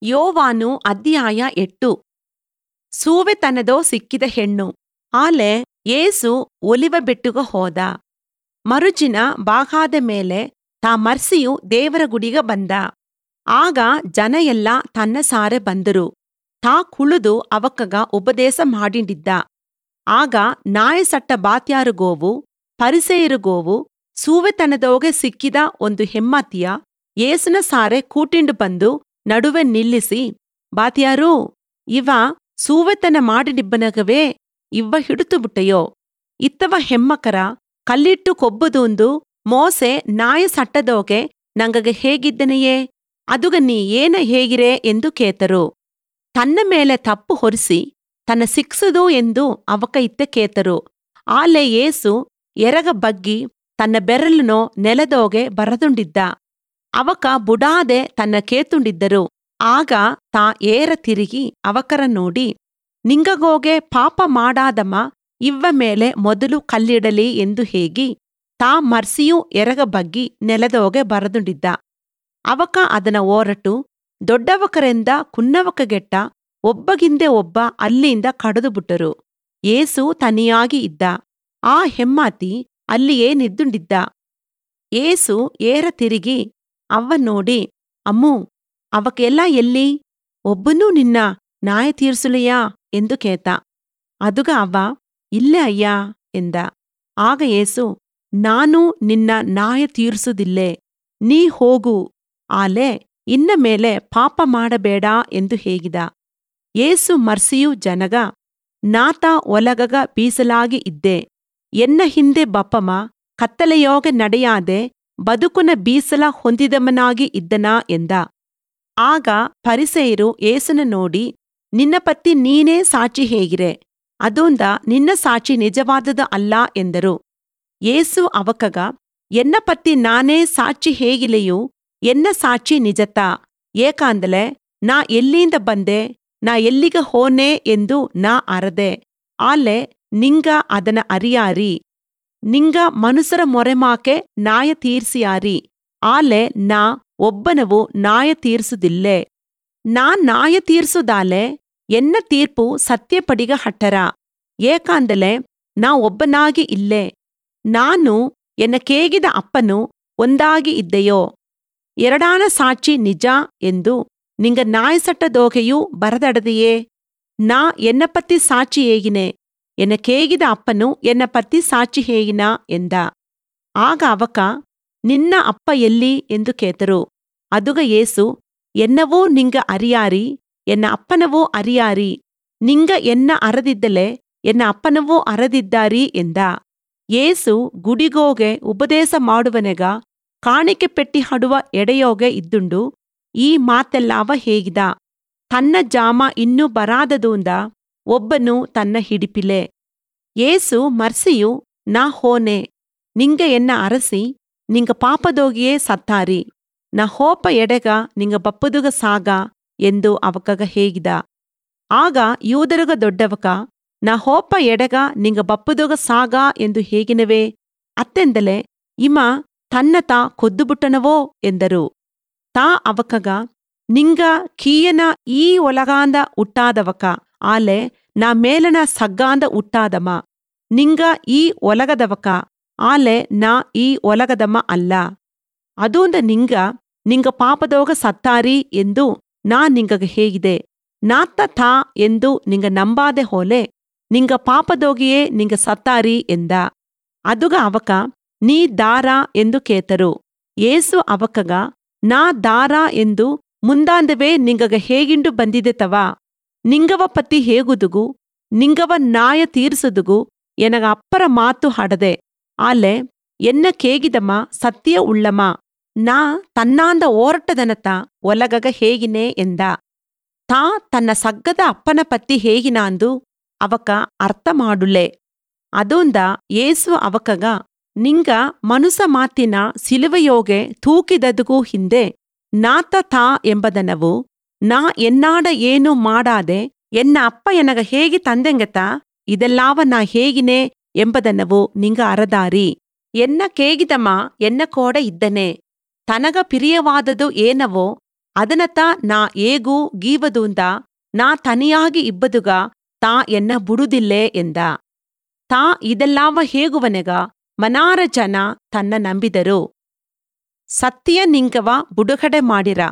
ಯೋವಾನು ಅಧ್ಯಾಯ ಎಟ್ಟು ಸೂವೆತನದೋ ಸಿಕ್ಕಿದ ಹೆಣ್ಣು ಆಲೆ ಏಸು ಒಲಿವ ಬೆಟ್ಟುಗ ಹೋದ ಮರುಜಿನ ಬಾಗಾದ ಮೇಲೆ ತಾ ಮರ್ಸಿಯು ದೇವರ ಗುಡಿಗ ಬಂದ ಆಗ ಜನ ಎಲ್ಲ ತನ್ನ ಸಾರೆ ಬಂದರು ತಾ ಕುಳಿದು ಅವಕ್ಕಗ ಉಪದೇಶ ಮಾಡಿಂಡಿದ್ದ ಆಗ ನಾಯಸಟ್ಟ ಬಾತ್ಯಾರುಗೋವು ಪರಿಸೆಯರುಗೋವು ಸೂವೆತನದೋಗೆ ಸಿಕ್ಕಿದ ಒಂದು ಹೆಮ್ಮತಿಯ ಏಸುನ ಸಾರೆ ಕೂಟಿಂಡು ಬಂದು ನಡುವೆ ನಿಲ್ಲಿಸಿ ಬಾತ್ಯಾರು ಇವ ಸೂವೆತನ ಮಾಡಿನಿಬ್ಬನಗವೇ ಇವ್ವ ಹಿಡಿತು ಬಿಟ್ಟೆಯೋ ಇತ್ತವ ಹೆಮ್ಮಕರ ಕಲ್ಲಿಟ್ಟು ಕೊಬ್ಬುದೂಂದು ಮೋಸೆ ನಾಯ ಸಟ್ಟದೋಗೆ ನಂಗಗೆ ಹೇಗಿದ್ದನೆಯೇ ಅದುಗ ನೀ ಏನ ಹೇಗಿರೆ ಎಂದು ಕೇತರು ತನ್ನ ಮೇಲೆ ತಪ್ಪು ಹೊರಿಸಿ ತನ್ನ ಸಿಕ್ಸುದು ಎಂದು ಅವಕ ಇತ್ತೆ ಕೇತರು ಆಲೆ ಏಸು ಎರಗ ಬಗ್ಗಿ ತನ್ನ ಬೆರಳನೋ ನೆಲದೋಗೆ ಬರದುಂಡಿದ್ದ ಅವಕ ಬುಡಾದೆ ತನ್ನ ಕೇತುಂಡಿದ್ದರು ಆಗ ತಾ ಏರ ತಿರುಗಿ ಅವಕರ ನೋಡಿ ನಿಂಗಗೋಗೆ ಪಾಪ ಮಾಡಾದಮ ಇವ್ವ ಮೇಲೆ ಮೊದಲು ಕಲ್ಲಿಡಲಿ ಎಂದು ಹೇಗಿ ತಾ ಮರ್ಸಿಯೂ ಎರಗ ಬಗ್ಗಿ ನೆಲದೋಗೆ ಬರದುಂಡಿದ್ದ ಅವಕ ಅದನ ಓರಟು ದೊಡ್ಡವಕರೆಂದ ಕುನ್ನವಕಗೆಟ್ಟ ಒಬ್ಬಗಿಂದೆ ಒಬ್ಬ ಅಲ್ಲಿಂದ ಕಡಿದುಬಿಟ್ಟರು ಏಸು ತನಿಯಾಗಿ ಇದ್ದ ಆ ಹೆಮ್ಮಾತಿ ಅಲ್ಲಿಯೇ ನಿದ್ದುಂಡಿದ್ದ ಏಸು ಏರ ತಿರುಗಿ ಅವ್ವ ನೋಡಿ ಅಮ್ಮು ಅವಕ್ಕೆಲ್ಲ ಎಲ್ಲಿ ಒಬ್ಬನೂ ನಿನ್ನ ನ್ಯಾಯ ತೀರ್ಸುಲೆಯಾ ಎಂದು ಕೇತ ಅದುಗ ಅವ್ವ ಇಲ್ಲೇ ಅಯ್ಯ ಎಂದ ಆಗ ಏಸು ನಾನು ನಿನ್ನ ನ್ಯಾಯ ತೀರ್ಸುದಿಲ್ಲೆ ನೀ ಹೋಗು ಆಲೆ ಇನ್ನ ಮೇಲೆ ಪಾಪ ಮಾಡಬೇಡ ಎಂದು ಹೇಗಿದ ಏಸು ಮರ್ಸಿಯು ಜನಗ ನಾತ ಒಲಗಗ ಬೀಸಲಾಗಿ ಇದ್ದೆ ಎನ್ನ ಹಿಂದೆ ಬಪ್ಪಮ ಕತ್ತಲೆಯೋಗ ನಡೆಯಾದೆ ಬದುಕುನ ಬೀಸಲ ಹೊಂದಿದವನಾಗಿ ಇದ್ದನಾ ಎಂದ ಆಗ ಪರಿಸೆಯರು ಏಸುನ ನೋಡಿ ನಿನ್ನ ಪತ್ತಿ ನೀನೇ ಸಾಚಿ ಹೇಗಿರೆ ಅದೊಂದ ನಿನ್ನ ಸಾಚಿ ನಿಜವಾದದ ಅಲ್ಲ ಎಂದರು ಏಸು ಅವಕಗ ಎನ್ನ ಪತ್ತಿ ನಾನೇ ಸಾಚಿ ಹೇಗಿಲೆಯೂ ಎನ್ನ ಸಾಚಿ ನಿಜತಾ ಏಕಾಂದಲೆ ನಾ ಎಲ್ಲಿಂದ ಬಂದೆ ನಾ ಎಲ್ಲಿಗ ಹೋನೆ ಎಂದು ನಾ ಅರದೆ ಆಲೆ ನಿಂಗ ಅದನ ಅರಿಯಾರಿ ನಿಂಗ ಮನುಸರ ಮೊರೆಮಾಕೆ ನ್ಯಾಯ ತೀರ್ಸಿಯಾರಿ ಆಲೆ ನಾ ಒಬ್ಬನವು ನ್ಯಾಯ ತೀರ್ಸುದಿಲ್ಲೆ ನಾ ನ್ಯಾಯ ತೀರ್ಸುದಾಲೆ ಎನ್ನ ತೀರ್ಪು ಸತ್ಯಪಡಿಗ ಹಟ್ಟರ ಏಕಾಂದಲೆ ನಾ ಒಬ್ಬನಾಗಿ ಇಲ್ಲೆ ನಾನು ಎನ್ನ ಕೇಗಿದ ಅಪ್ಪನು ಒಂದಾಗಿ ಇದ್ದೆಯೋ ಎರಡಾನ ಸಾಕ್ಷಿ ನಿಜ ಎಂದು ನಿಂಗ ನಾಯಸಟ್ಟದೋಗೆಯೂ ಬರದಡದೆಯೇ ನಾ ಎನ್ನ ಪತ್ತಿ ಸಾಚಿ ಹೇಗಿನೆ ಎನ್ನ ಕೇಗಿದ ಅಪ್ಪನು ಎನ್ನ ಪತ್ತಿ ಸಾಚಿ ಹೇಗಿನ ಎಂದ ಆಗ ಅವಕ ನಿನ್ನ ಅಪ್ಪ ಎಲ್ಲಿ ಎಂದು ಕೇತರು ಅದುಗ ಏಸು ಎನ್ನವೂ ನಿಂಗ ಅರಿಯಾರಿ ಎನ್ನ ಅಪ್ಪನವೂ ಅರಿಯಾರಿ ನಿಂಗ ಎನ್ನ ಅರದಿದ್ದಲೆ ಎನ್ನ ಅಪ್ಪನವೂ ಅರದಿದ್ದಾರಿ ಎಂದ ಏಸು ಗುಡಿಗೋಗೆ ಉಪದೇಶ ಮಾಡುವನೆಗ ಕಾಣಿಕೆ ಪೆಟ್ಟಿ ಹಡುವ ಎಡೆಯೋಗೆ ಇದ್ದುಂಡು ಈ ಮಾತೆಲ್ಲಾವ ಹೇಗಿದ ತನ್ನ ಜಾಮ ಇನ್ನೂ ಬರಾದದೂಂದ ಒಬ್ಬನು ತನ್ನ ಹಿಡಿಪಿಲೆ ಏಸು ಮರ್ಸಿಯು ನಾ ಹೋನೆ ನಿಂಗ ಎನ್ನ ಅರಸಿ ನಿಂಗ ಪಾಪದೋಗಿಯೇ ಸತ್ತಾರಿ ನ ಹೋಪ ಎಡೆಗ ನಿಂಗ ಬಪ್ಪದುಗ ಸಾಗ ಎಂದು ಅವಕಗ ಹೇಗಿದ ಆಗ ಯೂದರುಗ ದೊಡ್ಡವಕ ನ ಹೋಪ ಎಡೆಗ ನಿಂಗ ಬಪ್ಪದುಗ ಸಾಗ ಎಂದು ಹೇಗಿನವೇ ಅತ್ತೆಂದಲೆ ಇಮ ತನ್ನ ತಾ ಕೊದ್ದುಬುಟ್ಟನವೋ ಎಂದರು ತಾ ಅವಕಗ ನಿಂಗ ಕೀಯನ ಈ ಒಲಗಾಂದ ಉಟ್ಟಾದವಕ ಆಲೆ ನಾ ಮೇಲನ ಸಗ್ಗಾಂದ ಉಟ್ಟಾದಮ ನಿಂಗ ಈ ಒಲಗದವಕ ಆಲೆ ನಾ ಈ ಒಲಗದಮ ಅಲ್ಲ ಅದೂಂದ ನಿಂಗ ನಿಂಗ ಪಾಪದೋಗ ಸತ್ತಾರಿ ಎಂದು ನಾ ನಿಂಗಗ ಹೇಗಿದೆ ನಾತ್ತ ಥಾ ಎಂದು ನಿಂಗ ನಂಬಾದೆ ಹೋಲೆ ನಿಂಗ ಪಾಪದೋಗಿಯೇ ನಿಂಗ ಸತ್ತಾರಿ ಎಂದ ಅದುಗ ಅವಕ ನೀ ದಾರ ಎಂದು ಕೇತರು ಏಸು ಅವಕಗ ನಾ ದಾರ ಎಂದು ಮುಂದಾಂದವೇ ನಿಂಗಗ ಹೇಗಿಂಡು ಬಂದಿದೆ ತವಾ ನಿಂಗವ ಪತಿ ಹೇಗುದುಗು ನಿಂಗವ ನ್ಯಾಯ ತೀರ್ಸುದುಗು ಎನಗ ಅಪ್ಪರ ಮಾತು ಹಡದೆ ಆಲೆ ಎನ್ನ ಕೇಗಿದಮ ಸತ್ಯ ಉಳ್ಳಮ ನಾ ತನ್ನಾಂದ ಓರಟದನತ ಒಲಗಗ ಹೇಗಿನೆ ಎಂದ ತಾ ತನ್ನ ಸಗ್ಗದ ಅಪ್ಪನ ಪತ್ತಿ ಹೇಗಿನಾಂದು ಅವಕ ಅರ್ಥ ಮಾಡುಲೆ ಅದೊಂದ ಏಸು ಅವಕಗ ನಿಂಗ ಮನುಸ ಮಾತಿನ ಸಿಲುವೆಯೋಗೆ ತೂಕಿದದುಗೂ ಹಿಂದೆ ನಾತ ತಾ ಎಂಬದನವು ನಾ ಎನ್ನಾಡ ಏನು ಮಾಡಾದೆ ಎನ್ನ ಅಪ್ಪ ಎನಗ ಹೇಗೆ ತಂದೆಂಗತ ಇದೆಲ್ಲಾವ ನಾ ಹೇಗಿನೆ ಎಂಬದನವು ನಿಂಗ ಅರದಾರಿ ಎನ್ನ ಕೇಗಿದಮ ಎನ್ನ ಕೋಡ ಇದ್ದನೆ ತನಗ ಪಿರಿಯವಾದದು ಏನವೋ ಅದನತ ನಾ ಏಗೂ ಗೀವದೂಂದ ನಾ ತನಿಯಾಗಿ ಇಬ್ಬದುಗ ತಾ ಎನ್ನ ಬುಡುದಿಲ್ಲೇ ಎಂದ ತಾ ಇದೆಲ್ಲಾವ ಹೇಗುವನೆಗ ಮನಾರ ಜನ ತನ್ನ ನಂಬಿದರು ಸತ್ಯ ನಿಂಗವ ಬುಡುಗಡೆ ಮಾಡಿರ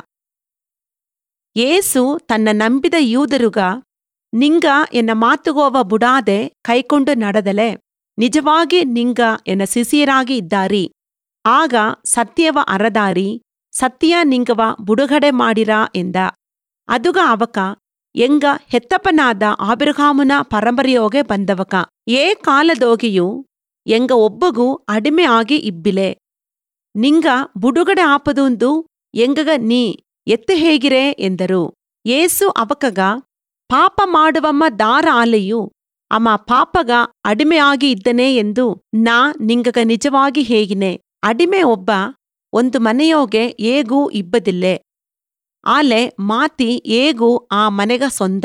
ಏಸು ತನ್ನ ನಂಬಿದ ಯೂದರುಗ ನಿಂಗ ಎನ್ನ ಮಾತುಗೋವ ಬುಡಾದೆ ಕೈಕೊಂಡು ನಡೆದಲೆ ನಿಜವಾಗಿ ನಿಂಗ ಎನ್ನ ಸಿಸಿಯರಾಗಿ ಇದ್ದಾರಿ ಆಗ ಸತ್ಯವ ಅರದಾರಿ ಸತ್ಯ ನಿಂಗವ ಬುಡುಗಡೆ ಮಾಡಿರ ಎಂದ ಅದುಗ ಅವಕ ಎಂಗ ಹೆತ್ತಪ್ಪನಾದ ಆಬಿರಗಾಮುನ ಪರಂಪರೆಯೋಗೆ ಬಂದವಕ ಏ ಕಾಲದೋಗಿಯು ಎಂಗ ಒಬ್ಬಗೂ ಅಡಿಮೆ ಆಗಿ ಇಬ್ಬಿಲೆ ನಿಂಗ ಬುಡುಗಡೆ ಆಪದುಂದು ಎಂಗಗ ನೀ ಎತ್ತು ಹೇಗಿರೆ ಎಂದರು ಏಸು ಅವಕಗ ಪಾಪ ಮಾಡುವಮ್ಮ ದಾರ ಆಲೆಯು ಅಮ್ಮ ಪಾಪಗ ಅಡಿಮೆಯಾಗಿ ಇದ್ದನೆ ಎಂದು ನಾ ನಿಂಗಗ ನಿಜವಾಗಿ ಹೇಗಿನೆ ಅಡಿಮೆ ಒಬ್ಬ ಒಂದು ಮನೆಯೋಗೆ ಏಗೂ ಇಬ್ಬದಿಲ್ಲೆ ಆಲೆ ಮಾತಿ ಏಗೂ ಆ ಮನೆಗ ಸೊಂದ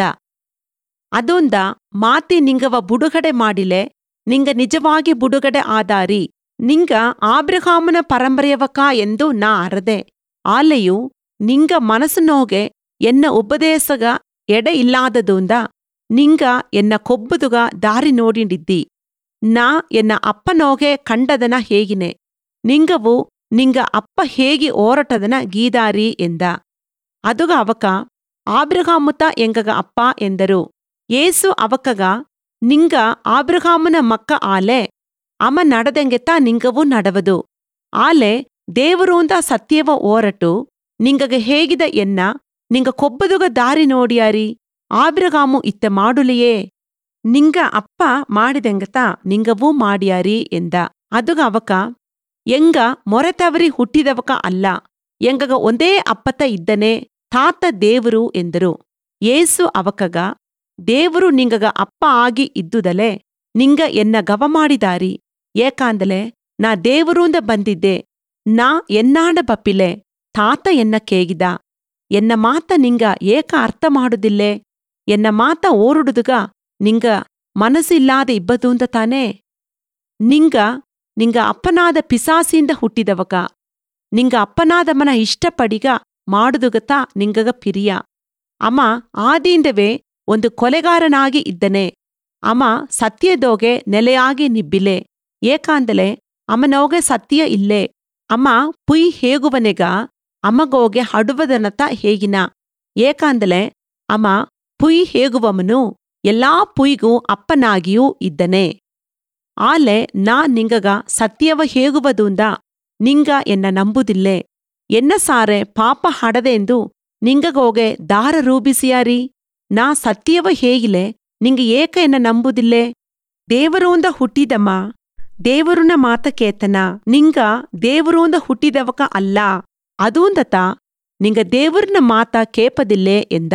ಅದೊಂದ ಮಾತಿ ನಿಂಗವ ಬುಡುಗಡೆ ಮಾಡಿಲೆ ನಿಂಗ ನಿಜವಾಗಿ ಬುಡುಗಡೆ ಆದಾರಿ ನಿಂಗ ಆಬ್ರಹಾಮನ ಪರಂಪರೆಯವಕ ಎಂದು ನಾ ಅರದೆ ಆಲೆಯು ನಿಂಗ ಮನಸ್ಸುನೋಗೆ ಎನ್ನ ಉಪದೇಶಗ ಎಡೆ ಇಲ್ಲಾದದೂಂದ ನಿಂಗ ಎನ್ನ ಕೊಬ್ಬುದುಗ ದಾರಿ ನೋಡಿಂಡಿದ್ದಿ ನಾ ಎನ್ನ ಅಪ್ಪನೋಗೆ ಕಂಡದನ ಹೇಗಿನೆ ನಿಂಗವು ನಿಂಗ ಅಪ್ಪ ಹೇಗಿ ಓರಟದನ ಗೀದಾರಿ ಎಂದ ಅದುಗ ಅವಕ ಆಬ್ರಹಾಮುತ ಎಂಗಗ ಅಪ್ಪ ಎಂದರು ಏಸು ಅವಕಗ ನಿಂಗ ಆಬ್ರಹಾಮನ ಮಕ್ಕ ಆಲೆ ಅಮ ನಡದೆಂಗೆತ ನಿಂಗವೂ ನಡವದು ಆಲೆ ದೇವರೂಂದ ಸತ್ಯವ ಓರಟು ನಿಂಗಗ ಹೇಗಿದ ಎನ್ನ ನಿಂಗ ಕೊಬ್ಬದುಗ ದಾರಿ ನೋಡಿಯಾರಿ ಆಬ್ರಗಾಮು ಇತ್ತೆ ಮಾಡುಲಿಯೇ ನಿಂಗ ಅಪ್ಪ ಮಾಡಿದೆಂಗತ ನಿಂಗವೂ ಮಾಡಿಯಾರಿ ಎಂದ ಅದುಗ ಅವಕ ಎಂಗ ಮೊರೆತವರಿ ಹುಟ್ಟಿದವಕ ಅಲ್ಲ ಎಂಗಗ ಒಂದೇ ಅಪ್ಪತ ಇದ್ದನೆ ತಾತ ದೇವರು ಎಂದರು ಏಸು ಅವಕಗ ದೇವರು ನಿಂಗಗ ಅಪ್ಪ ಆಗಿ ಇದ್ದುದಲೆ ನಿಂಗ ಎನ್ನ ಗವ ಮಾಡಿದಾರಿ ಏಕಾಂದಲೆ ನಾ ದೇವರೂಂದ ಬಂದಿದ್ದೆ ನಾ ಎನ್ನಾಡ ಬಪ್ಪಿಲೆ ತಾತ ಎನ್ನ ಕೇಗಿದ ಎನ್ನ ಮಾತ ನಿಂಗ ಏಕ ಅರ್ಥ ಮಾಡುದಿಲ್ಲೆ ಎನ್ನ ಮಾತ ಓರುಡುದುಗ ನಿಂಗ ಮನಸ್ಸಿಲ್ಲಾದ ಇಬ್ಬದೂಂದ ತಾನೇ ನಿಂಗ ನಿಂಗ ಅಪ್ಪನಾದ ಪಿಸಾಸಿಂದ ಹುಟ್ಟಿದವಕ ನಿಂಗ ಅಪ್ಪನಾದಮನ ಇಷ್ಟಪಡಿಗ ಮಾಡುದುಗತ ನಿಂಗಗ ಪಿರಿಯ ಅಮ ಆದಿಂದವೇ ಒಂದು ಕೊಲೆಗಾರನಾಗಿ ಇದ್ದನೆ ಅಮ ಸತ್ಯದೋಗೆ ನೆಲೆಯಾಗಿ ನಿಬ್ಬಿಲೆ ಏಕಾಂದಲೆ ಅಮನೋಗೆ ಸತ್ಯ ಇಲ್ಲೇ ಅಮ್ಮ ಪುಯ್ ಹೇಗುವನೆಗ ಅಮಗೋಗೆ ಹಡುವದನತ ಹೇಗಿನ ಏಕಾಂದಲೆ ಅಮ ಪುಯ್ ಹೇಗುವಮನು ಎಲ್ಲಾ ಪುಯ್ಗೂ ಅಪ್ಪನಾಗಿಯೂ ಇದ್ದನೆ ಆಲೆ ನಾ ನಿಂಗಗ ಸತ್ಯವ ಹೇಗುವದೂಂದ ನಿಂಗ ಎನ್ನ ನಂಬುದಿಲ್ಲೆ ಎನ್ನ ಸಾರೆ ಪಾಪ ಹಡದೆಂದು ನಿಂಗಗೋಗೆ ದಾರ ರೂಪಿಸಿಯಾರಿ ನಾ ಸತ್ಯವ ಹೇಗಿಲೆ ನಿಂಗ ಏಕ ಎನ್ನ ನಂಬುದಿಲ್ಲೆ ದೇವರೂಂದ ಹುಟ್ಟಿದಮ್ಮ ದೇವರುನ ಮಾತ ಕೇತನ ನಿಂಗ ದೇವರೂಂದ ಹುಟ್ಟಿದವಕ ಅಲ್ಲ ಅದೂಂದತ ನಿಂಗ ದೇವರ್ನ ಮಾತ ಕೇಪದಿಲ್ಲೆ ಎಂದ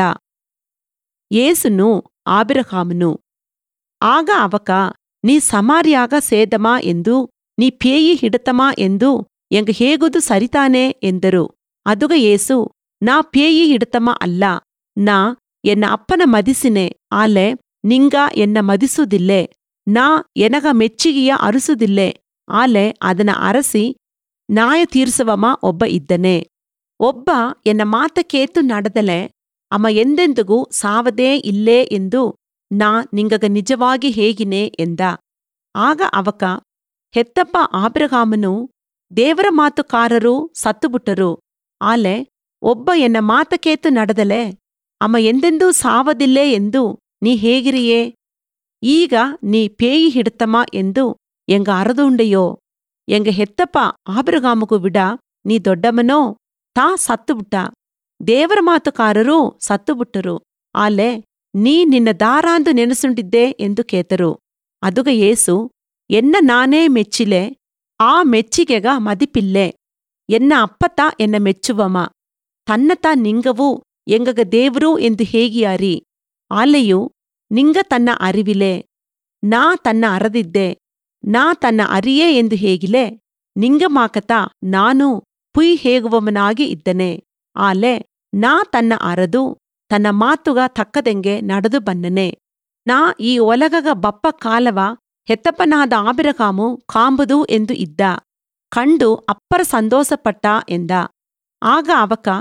ಏಸುನು ಆಬಿರಹಾಮನು ಆಗ ಅವಕ ನೀ ಸಮಾರ್ಯಾಗ ಸೇದಮಾ ಎಂದು ನೀ ಪೇಯಿ ಹಿಡತಮಾ ಎಂದು ಎಂಗ ಹೇಗುದು ಸರಿತಾನೆ ಎಂದರು ಅದುಗ ಏಸು ನಾ ಪೇಯಿ ಹಿಡತಮ ಅಲ್ಲ ನಾ ಎನ್ನ ಅಪ್ಪನ ಮದಿಸಿನೆ ಆಲೆ ನಿಂಗ ಎನ್ನ ಮದಿಸುದಿಲ್ಲೆ ನಾ ಎನಗ ಮೆಚ್ಚಿಗೆಯ ಅರಸುದಿಲ್ಲೆ ಆಲೆ ಅದನ ಅರಸಿ ನ್ಯಾಯ ತೀರ್ಸುವಮ ಒಬ್ಬ ಇದ್ದನೆ ಒಬ್ಬ ಎನ್ನ ಮಾತ ಕೇತು ನಡೆದಲೆ ಅಮ ಎಂದೆಂದಿಗೂ ಸಾವದೇ ಇಲ್ಲೇ ಎಂದು ನಾ ನಿಂಗಗ ನಿಜವಾಗಿ ಹೇಗಿನೆ ಎಂದ ಆಗ ಅವಕ ಹೆತ್ತಪ್ಪ ಆಬ್ರಗಾಮನು ದೇವರ ಮಾತುಕಾರರು ಸತ್ತುಬುಟ್ಟರು ಆಲೆ ಒಬ್ಬ ಎನ್ನ ಮಾತ ಕೇತು ನಡೆದಲೆ ಅಮ ಎಂದೆಂದೂ ಸಾವದಿಲ್ಲೇ ಎಂದು ನೀ ಹೇಗಿರಿಯೇ ಈಗ ನೀ ಪೇಯಿ ಹಿಡ್ತಮ ಎಂದು ಎಂಗ ಅರದುಂಡೆಯೋ ಎಂಗ ಹೆತ್ತಪ್ಪ ಆಬ್ರಗಾಮಗು ವಿಡ ನೀ ದೊಡ್ಡಮನೋ ತಾ ಸತ್ತುಬಿಟ್ಟ ದೇವರ ಮಾತುಕಾರರೂ ಸತ್ತುಬಿಟ್ಟರು ಆಲೆ ನೀ ನಿನ್ನ ದಾರಾಂದು ನೆನೆಸುಂಡಿದ್ದೆ ಎಂದು ಕೇತರು ಅದುಗ ಏಸು ಎನ್ನ ನಾನೇ ಮೆಚ್ಚಿಲೆ ಆ ಮೆಚ್ಚಿಗೆಗ ಮದಿಪಿಲ್ಲೆ ಎನ್ನ ಅಪ್ಪತ ಎನ್ನ ಮೆಚ್ಚುವಮ ತನ್ನತ ನಿಂಗವೂ ಎಂಗಗ ದೇವರು ಎಂದು ಹೇಗಿಯಾರಿ ಆಲೆಯು ನಿಂಗ ತನ್ನ ಅರಿವಿಲೆ ನಾ ತನ್ನ ಅರದಿದ್ದೆ ನಾ ತನ್ನ ಅರಿಯೇ ಎಂದು ಹೇಗಿಲೆ ನಿಂಗ ಮಾಕತ ನಾನು ಪುಯ್ ಹೇಗುವವನಾಗಿ ಇದ್ದನೆ ಆಲೆ ನಾ ತನ್ನ ಅರದು ತನ್ನ ಮಾತುಗ ತಕ್ಕದೆಂಗೆ ನಡೆದು ಬನ್ನನೆ ನಾ ಈ ಒಲಗಗ ಬಪ್ಪ ಕಾಲವ ಹೆತ್ತಪ್ಪನಾದ ಆಬಿರಕಾಮು ಕಾಂಬುದು ಎಂದು ಇದ್ದ ಕಂಡು ಅಪ್ಪರ ಸಂತೋಷಪಟ್ಟ ಎಂದ ಆಗ ಅವಕ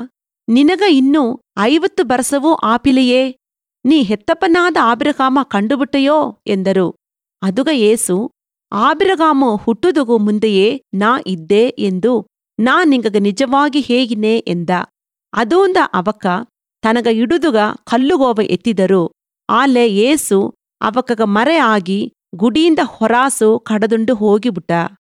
ನಿನಗ ಇನ್ನೂ ಐವತ್ತು ಬರಸವೂ ಆಪಿಲೆಯೇ ನೀ ಹೆತ್ತಪ್ಪನಾದ ಆಬಿರಗಾಮ ಕಂಡುಬಿಟ್ಟೆಯೋ ಎಂದರು ಅದುಗ ಏಸು ಆಬಿರಗಾಮು ಹುಟ್ಟುದುಗು ಮುಂದೆಯೇ ನಾ ಇದ್ದೆ ಎಂದು ನಾ ನಿಂಗಗ ನಿಜವಾಗಿ ಹೇಗಿನೆ ಎಂದ ಅದೂಂದ ಅವಕ ತನಗ ಇಡುದುಗ ಕಲ್ಲುಗೋವ ಎತ್ತಿದರು ಆಲೆ ಏಸು ಅವಕಗ ಮರೆ ಆಗಿ ಗುಡಿಯಿಂದ ಹೊರಾಸು ಕಡದುಂಡು ಹೋಗಿಬಿಟ್ಟ